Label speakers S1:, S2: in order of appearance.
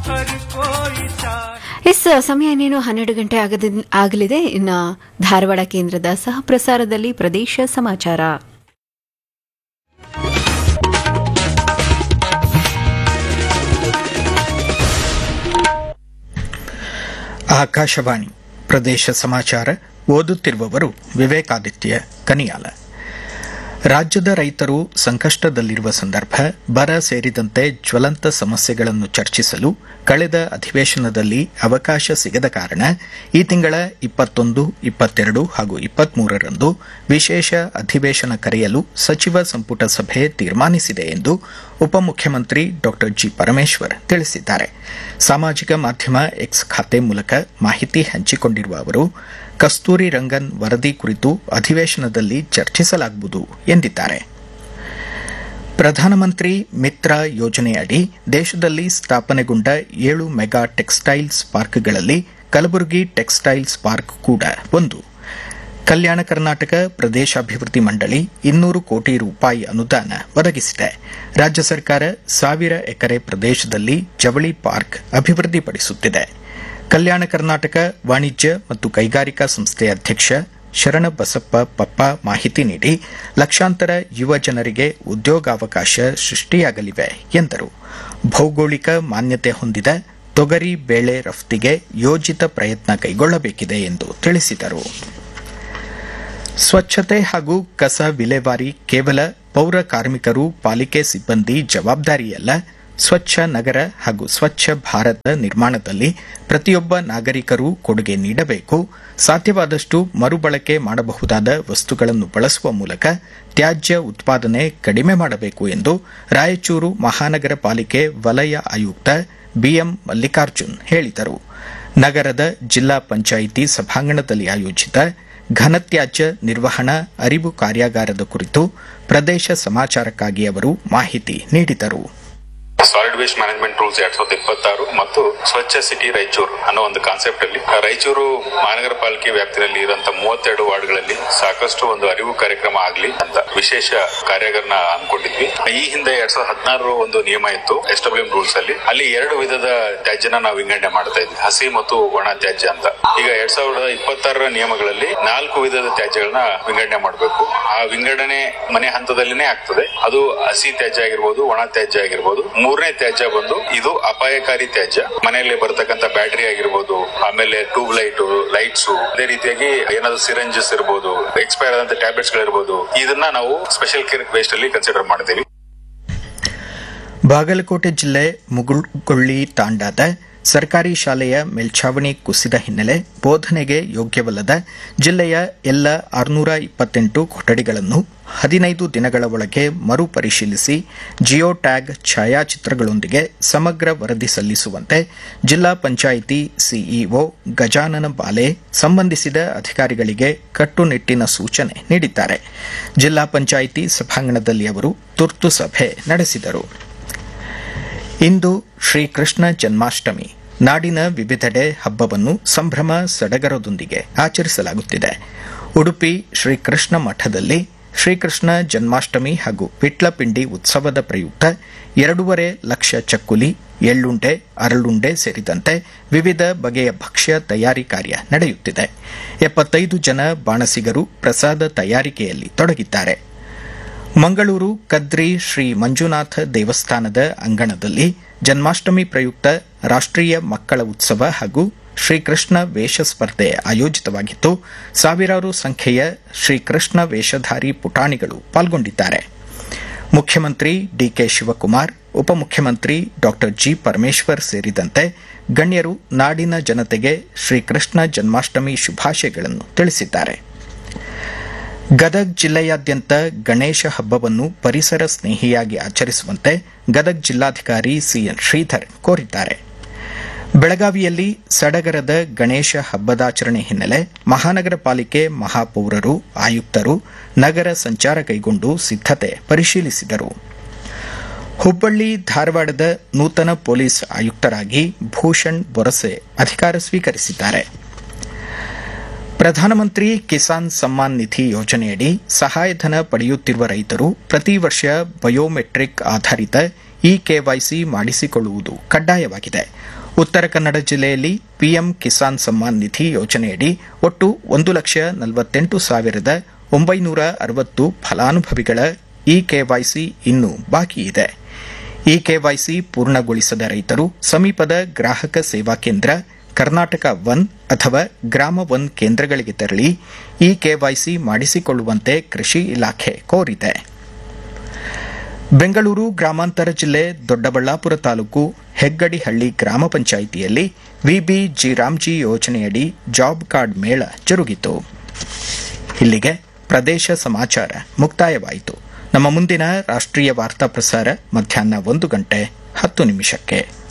S1: हर कोई चाहे
S2: ಎಸ್ ಸಮಯ ಇನ್ನೇನು ಹನ್ನೆರಡು ಗಂಟೆ ಆಗದ ಆಗಲಿದೆ ಇನ್ನು ಧಾರವಾಡ ಕೇಂದ್ರದ ಸಹ ಪ್ರಸಾರದಲ್ಲಿ ಪ್ರದೇಶ ಸಮಾಚಾರ
S3: ಆಕಾಶವಾಣಿ ಪ್ರದೇಶ ಸಮಾಚಾರ ಓದುತ್ತಿರುವವರು ವಿವೇಕಾದಿತ್ಯ ಕನಿಯಾಲ ರಾಜ್ಯದ ರೈತರು ಸಂಕಷ್ಟದಲ್ಲಿರುವ ಸಂದರ್ಭ ಬರ ಸೇರಿದಂತೆ ಜ್ವಲಂತ ಸಮಸ್ಯೆಗಳನ್ನು ಚರ್ಚಿಸಲು ಕಳೆದ ಅಧಿವೇಶನದಲ್ಲಿ ಅವಕಾಶ ಸಿಗದ ಕಾರಣ ಈ ತಿಂಗಳ ಇಪ್ಪತ್ತೊಂದು ಇಪ್ಪತ್ತೆರಡು ಹಾಗೂ ಇಪ್ಪತ್ಮೂರರಂದು ವಿಶೇಷ ಅಧಿವೇಶನ ಕರೆಯಲು ಸಚಿವ ಸಂಪುಟ ಸಭೆ ತೀರ್ಮಾನಿಸಿದೆ ಎಂದು ಉಪಮುಖ್ಯಮಂತ್ರಿ ಡಾ ಜಿ ಪರಮೇಶ್ವರ್ ತಿಳಿಸಿದ್ದಾರೆ ಸಾಮಾಜಿಕ ಮಾಧ್ಯಮ ಎಕ್ಸ್ ಖಾತೆ ಮೂಲಕ ಮಾಹಿತಿ ಹಂಚಿಕೊಂಡಿರುವ ಅವರು ಕಸ್ತೂರಿ ರಂಗನ್ ವರದಿ ಕುರಿತು ಅಧಿವೇಶನದಲ್ಲಿ ಚರ್ಚಿಸಲಾಗುವುದು ಎಂದಿದ್ದಾರೆ ಪ್ರಧಾನಮಂತ್ರಿ ಮಿತ್ರ ಯೋಜನೆಯಡಿ ದೇಶದಲ್ಲಿ ಸ್ಥಾಪನೆಗೊಂಡ ಏಳು ಮೆಗಾ ಟೆಕ್ಸ್ಟೈಲ್ಸ್ ಪಾರ್ಕ್ಗಳಲ್ಲಿ ಕಲಬುರಗಿ ಟೆಕ್ಸ್ಟೈಲ್ಸ್ ಪಾರ್ಕ್ ಕೂಡ ಒಂದು ಕಲ್ಯಾಣ ಕರ್ನಾಟಕ ಪ್ರದೇಶಾಭಿವೃದ್ಧಿ ಮಂಡಳಿ ಇನ್ನೂರು ಕೋಟಿ ರೂಪಾಯಿ ಅನುದಾನ ಒದಗಿಸಿದೆ ರಾಜ್ಯ ಸರ್ಕಾರ ಸಾವಿರ ಎಕರೆ ಪ್ರದೇಶದಲ್ಲಿ ಜವಳಿ ಪಾರ್ಕ್ ಅಭಿವೃದ್ಧಿಪಡಿಸುತ್ತಿದೆ ಕಲ್ಯಾಣ ಕರ್ನಾಟಕ ವಾಣಿಜ್ಯ ಮತ್ತು ಕೈಗಾರಿಕಾ ಸಂಸ್ಥೆ ಅಧ್ಯಕ್ಷ ಶರಣಬಸಪ್ಪ ಪಪ್ಪ ಮಾಹಿತಿ ನೀಡಿ ಲಕ್ಷಾಂತರ ಯುವ ಜನರಿಗೆ ಉದ್ಯೋಗಾವಕಾಶ ಸೃಷ್ಟಿಯಾಗಲಿವೆ ಎಂದರು ಭೌಗೋಳಿಕ ಮಾನ್ಯತೆ ಹೊಂದಿದ ತೊಗರಿ ಬೇಳೆ ರಫ್ತಿಗೆ ಯೋಜಿತ ಪ್ರಯತ್ನ ಕೈಗೊಳ್ಳಬೇಕಿದೆ ಎಂದು ತಿಳಿಸಿದರು ಸ್ವಚ್ಛತೆ ಹಾಗೂ ಕಸ ವಿಲೇವಾರಿ ಕೇವಲ ಪೌರ ಕಾರ್ಮಿಕರು ಪಾಲಿಕೆ ಸಿಬ್ಬಂದಿ ಜವಾಬ್ದಾರಿಯಲ್ಲ ಸ್ವಚ್ಛ ನಗರ ಹಾಗೂ ಸ್ವಚ್ಛ ಭಾರತ ನಿರ್ಮಾಣದಲ್ಲಿ ಪ್ರತಿಯೊಬ್ಬ ನಾಗರಿಕರು ಕೊಡುಗೆ ನೀಡಬೇಕು ಸಾಧ್ಯವಾದಷ್ಟು ಮರುಬಳಕೆ ಮಾಡಬಹುದಾದ ವಸ್ತುಗಳನ್ನು ಬಳಸುವ ಮೂಲಕ ತ್ಯಾಜ್ಯ ಉತ್ಪಾದನೆ ಕಡಿಮೆ ಮಾಡಬೇಕು ಎಂದು ರಾಯಚೂರು ಮಹಾನಗರ ಪಾಲಿಕೆ ವಲಯ ಆಯುಕ್ತ ಬಿಎಂ ಮಲ್ಲಿಕಾರ್ಜುನ್ ಹೇಳಿದರು ನಗರದ ಜಿಲ್ಲಾ ಪಂಚಾಯಿತಿ ಸಭಾಂಗಣದಲ್ಲಿ ಆಯೋಜಿತ ಘನತ್ಯಾಜ್ಯ ನಿರ್ವಹಣಾ ಅರಿವು ಕಾರ್ಯಾಗಾರದ ಕುರಿತು ಪ್ರದೇಶ ಸಮಾಚಾರಕ್ಕಾಗಿ ಅವರು ಮಾಹಿತಿ ನೀಡಿದರು
S4: ಸಾಲಿಡ್ ವೇಸ್ಟ್ ಮ್ಯಾನೇಜ್ಮೆಂಟ್ ರೂಲ್ಸ್ ಎರಡ್ ಸಾವಿರದ ಇಪ್ಪತ್ತಾರು ಮತ್ತು ಸ್ವಚ್ಛ ಸಿಟಿ ರಾಯಚೂರು ಅನ್ನೋ ಒಂದು ಕಾನ್ಸೆಪ್ಟ್ ಅಲ್ಲಿ ಆ ರಾಯಚೂರು ಮಹಾನಗರ ಪಾಲಿಕೆ ವ್ಯಾಪ್ತಿಯಲ್ಲಿ ಇರುವಂತಹ ಮೂವತ್ತೆರಡು ವಾರ್ಡ್ಗಳಲ್ಲಿ ಸಾಕಷ್ಟು ಒಂದು ಅರಿವು ಕಾರ್ಯಕ್ರಮ ಆಗಲಿ ಅಂತ ವಿಶೇಷ ಕಾರ್ಯಾಗಾರನ ಹಮ್ಮಿಕೊಂಡಿದ್ವಿ ಈ ಹಿಂದೆ ಎರಡ್ ಸಾವಿರದ ಹದಿನಾರು ಒಂದು ನಿಯಮ ಇತ್ತು ಎಸ್ ಡಬ್ಲ್ಯೂ ರೂಲ್ಸ್ ಅಲ್ಲಿ ಅಲ್ಲಿ ಎರಡು ವಿಧದ ತ್ಯಾಜ್ಯನ ನಾವು ವಿಂಗಡಣೆ ಮಾಡ್ತಾ ಇದ್ವಿ ಹಸಿ ಮತ್ತು ಒಣ ತ್ಯಾಜ್ಯ ಅಂತ ಈಗ ಎರಡ್ ಸಾವಿರದ ಇಪ್ಪತ್ತಾರರ ನಿಯಮಗಳಲ್ಲಿ ನಾಲ್ಕು ವಿಧದ ತ್ಯಾಜ್ಯಗಳನ್ನ ವಿಂಗಡಣೆ ಮಾಡಬೇಕು ಆ ವಿಂಗಡಣೆ ಮನೆ ಹಂತದಲ್ಲಿನೇ ಆಗ್ತದೆ ಅದು ಹಸಿ ತ್ಯಾಜ್ಯ ಆಗಿರ್ಬೋದು ಒಣ ತ್ಯಾಜ್ಯ ಆಗಿರ್ಬೋದು ಮೂರನೇ ತ್ಯಾಜ್ಯ ಬಂದು ಇದು ಅಪಾಯಕಾರಿ ತ್ಯಾಜ್ಯ ಮನೆಯಲ್ಲಿ ಬರ್ತಕ್ಕಂಥ ಬ್ಯಾಟರಿ ಆಗಿರ್ಬೋದು ಆಮೇಲೆ ಟ್ಯೂಬ್ ಲೈಟ್ ಲೈಟ್ಸ್ ಅದೇ ರೀತಿಯಾಗಿ ಏನಾದ್ರು ಸಿರಂಜಸ್ ಇರ್ಬೋದು ಎಕ್ಸ್ಪೈರ್ ಆದಂತ ಟ್ಯಾಬ್ಲೆಟ್ಸ್ ಗಳಿರ್ಬೋದು ಇದನ್ನ ನಾವು ಸ್ಪೆಷಲ್ ಕೇರ್ ವೇಸ್ಟ್ ಅಲ್ಲಿ ಕನ್ಸಿಡರ್ ಮಾಡ್ತೀವಿ
S3: ಬಾಗಲಕೋಟೆ ಜಿಲ್ಲೆ ಮುಗುಳ್ಗೊಳ್ಳಿ ತಾಂಡಾದ ಸರ್ಕಾರಿ ಶಾಲೆಯ ಮೇಲ್ಛಾವಣಿ ಕುಸಿದ ಹಿನ್ನೆಲೆ ಬೋಧನೆಗೆ ಯೋಗ್ಯವಲ್ಲದ ಜಿಲ್ಲೆಯ ಎಲ್ಲ ಆರುನೂರ ಇಪ್ಪತ್ತೆಂಟು ಕೊಠಡಿಗಳನ್ನು ಹದಿನೈದು ದಿನಗಳ ಒಳಗೆ ಮರುಪರಿಶೀಲಿಸಿ ಜಿಯೋ ಟ್ಯಾಗ್ ಛಾಯಾಚಿತ್ರಗಳೊಂದಿಗೆ ಸಮಗ್ರ ವರದಿ ಸಲ್ಲಿಸುವಂತೆ ಜಿಲ್ಲಾ ಪಂಚಾಯಿತಿ ಸಿಇಒ ಗಜಾನನ ಬಾಲೆ ಸಂಬಂಧಿಸಿದ ಅಧಿಕಾರಿಗಳಿಗೆ ಕಟ್ಟುನಿಟ್ಟಿನ ಸೂಚನೆ ನೀಡಿದ್ದಾರೆ ಜಿಲ್ಲಾ ಪಂಚಾಯಿತಿ ಸಭಾಂಗಣದಲ್ಲಿ ಅವರು ತುರ್ತು ಸಭೆ ನಡೆಸಿದರು ಇಂದು ಶ್ರೀಕೃಷ್ಣ ಜನ್ಮಾಷ್ಟಮಿ ನಾಡಿನ ವಿವಿಧೆಡೆ ಹಬ್ಬವನ್ನು ಸಂಭ್ರಮ ಸಡಗರದೊಂದಿಗೆ ಆಚರಿಸಲಾಗುತ್ತಿದೆ ಉಡುಪಿ ಶ್ರೀಕೃಷ್ಣ ಮಠದಲ್ಲಿ ಶ್ರೀಕೃಷ್ಣ ಜನ್ಮಾಷ್ಟಮಿ ಹಾಗೂ ಪಿಟ್ಲಪಿಂಡಿ ಉತ್ಸವದ ಪ್ರಯುಕ್ತ ಎರಡೂವರೆ ಲಕ್ಷ ಚಕ್ಕುಲಿ ಎಳ್ಳುಂಡೆ ಅರಳುಂಡೆ ಸೇರಿದಂತೆ ವಿವಿಧ ಬಗೆಯ ಭಕ್ಷ್ಯ ತಯಾರಿ ಕಾರ್ಯ ನಡೆಯುತ್ತಿದೆ ಎಪ್ಪತ್ತೈದು ಜನ ಬಾಣಸಿಗರು ಪ್ರಸಾದ ತಯಾರಿಕೆಯಲ್ಲಿ ತೊಡಗಿದ್ದಾರೆ ಮಂಗಳೂರು ಕದ್ರಿ ಶ್ರೀ ಮಂಜುನಾಥ ದೇವಸ್ಥಾನದ ಅಂಗಣದಲ್ಲಿ ಜನ್ಮಾಷ್ಟಮಿ ಪ್ರಯುಕ್ತ ರಾಷ್ಟ್ರೀಯ ಮಕ್ಕಳ ಉತ್ಸವ ಹಾಗೂ ಶ್ರೀಕೃಷ್ಣ ವೇಷ ಸ್ಪರ್ಧೆ ಆಯೋಜಿತವಾಗಿದ್ದು ಸಾವಿರಾರು ಸಂಖ್ಯೆಯ ಶ್ರೀಕೃಷ್ಣ ವೇಷಧಾರಿ ಪುಟಾಣಿಗಳು ಪಾಲ್ಗೊಂಡಿದ್ದಾರೆ ಮುಖ್ಯಮಂತ್ರಿ ಡಿಕೆ ಶಿವಕುಮಾರ್ ಉಪಮುಖ್ಯಮಂತ್ರಿ ಡಾ ಜಿ ಪರಮೇಶ್ವರ್ ಸೇರಿದಂತೆ ಗಣ್ಯರು ನಾಡಿನ ಜನತೆಗೆ ಶ್ರೀಕೃಷ್ಣ ಜನ್ಮಾಷ್ಟಮಿ ಶುಭಾಶಯಗಳನ್ನು ತಿಳಿಸಿದ್ದಾರೆ ಗದಗ್ ಜಿಲ್ಲೆಯಾದ್ಯಂತ ಗಣೇಶ ಹಬ್ಬವನ್ನು ಪರಿಸರ ಸ್ನೇಹಿಯಾಗಿ ಆಚರಿಸುವಂತೆ ಗದಗ್ ಜಿಲ್ಲಾಧಿಕಾರಿ ಸಿಎನ್ ಶ್ರೀಧರ್ ಕೋರಿದ್ದಾರೆ ಬೆಳಗಾವಿಯಲ್ಲಿ ಸಡಗರದ ಗಣೇಶ ಹಬ್ಬದಾಚರಣೆ ಹಿನ್ನೆಲೆ ಮಹಾನಗರ ಪಾಲಿಕೆ ಮಹಾಪೌರರು ಆಯುಕ್ತರು ನಗರ ಸಂಚಾರ ಕೈಗೊಂಡು ಸಿದ್ದತೆ ಪರಿಶೀಲಿಸಿದರು ಹುಬ್ಬಳ್ಳಿ ಧಾರವಾಡದ ನೂತನ ಪೊಲೀಸ್ ಆಯುಕ್ತರಾಗಿ ಭೂಷಣ್ ಬೊರಸೆ ಅಧಿಕಾರ ಸ್ವೀಕರಿಸಿದ್ದಾರೆ ಪ್ರಧಾನಮಂತ್ರಿ ಕಿಸಾನ್ ಸಮ್ಮಾನ್ ನಿಧಿ ಯೋಜನೆಯಡಿ ಸಹಾಯಧನ ಪಡೆಯುತ್ತಿರುವ ರೈತರು ಪ್ರತಿ ವರ್ಷ ಬಯೋಮೆಟ್ರಿಕ್ ಆಧಾರಿತ ಇ ಕೆವೈಸಿ ಮಾಡಿಸಿಕೊಳ್ಳುವುದು ಕಡ್ಡಾಯವಾಗಿದೆ ಉತ್ತರ ಕನ್ನಡ ಜಿಲ್ಲೆಯಲ್ಲಿ ಪಿಎಂ ಕಿಸಾನ್ ಸಮ್ಮಾನ್ ನಿಧಿ ಯೋಜನೆಯಡಿ ಒಟ್ಟು ಒಂದು ಲಕ್ಷ ನಲವತ್ತೆಂಟು ಸಾವಿರದ ಒಂಬೈನೂರ ಅರವತ್ತು ಫಲಾನುಭವಿಗಳ ಇ ಕೆವೈಸಿ ಇನ್ನೂ ಬಾಕಿ ಇದೆ ಇ ಕೆವೈಸಿ ಪೂರ್ಣಗೊಳಿಸದ ರೈತರು ಸಮೀಪದ ಗ್ರಾಹಕ ಸೇವಾ ಕೇಂದ್ರ ಕರ್ನಾಟಕ ಒನ್ ಅಥವಾ ಗ್ರಾಮ ಒನ್ ಕೇಂದ್ರಗಳಿಗೆ ತೆರಳಿ ಇ ಕೆವೈಸಿ ಮಾಡಿಸಿಕೊಳ್ಳುವಂತೆ ಕೃಷಿ ಇಲಾಖೆ ಕೋರಿದೆ ಬೆಂಗಳೂರು ಗ್ರಾಮಾಂತರ ಜಿಲ್ಲೆ ದೊಡ್ಡಬಳ್ಳಾಪುರ ತಾಲೂಕು ಹೆಗ್ಗಡಿಹಳ್ಳಿ ಗ್ರಾಮ ಪಂಚಾಯಿತಿಯಲ್ಲಿ ವಿಬಿ ಜಿರಾಮ್ಜಿ ಯೋಜನೆಯಡಿ ಜಾಬ್ ಕಾರ್ಡ್ ಮೇಳ ಜರುಗಿತು ಇಲ್ಲಿಗೆ ಪ್ರದೇಶ ಸಮಾಚಾರ ಮುಕ್ತಾಯವಾಯಿತು ನಮ್ಮ ಮುಂದಿನ ರಾಷ್ಟ್ರೀಯ ವಾರ್ತಾ ಪ್ರಸಾರ ಮಧ್ಯಾಹ್ನ ಒಂದು ಗಂಟೆ ಹತ್ತು ನಿಮಿಷಕ್ಕೆ